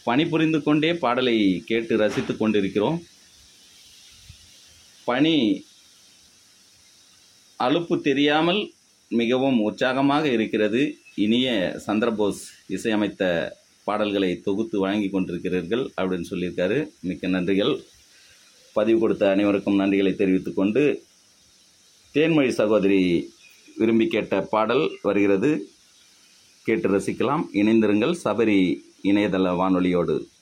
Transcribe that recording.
பணிபுரிந்து கொண்டே பாடலை கேட்டு ரசித்து கொண்டிருக்கிறோம் பணி அலுப்பு தெரியாமல் மிகவும் உற்சாகமாக இருக்கிறது இனிய சந்திரபோஸ் இசையமைத்த பாடல்களை தொகுத்து வழங்கி கொண்டிருக்கிறீர்கள் அப்படின்னு சொல்லியிருக்காரு மிக்க நன்றிகள் பதிவு கொடுத்த அனைவருக்கும் நன்றிகளை தெரிவித்துக் கொண்டு தேன்மொழி சகோதரி விரும்பி கேட்ட பாடல் வருகிறது கேட்டு ரசிக்கலாம் இணைந்திருங்கள் சபரி இணையதள வானொலியோடு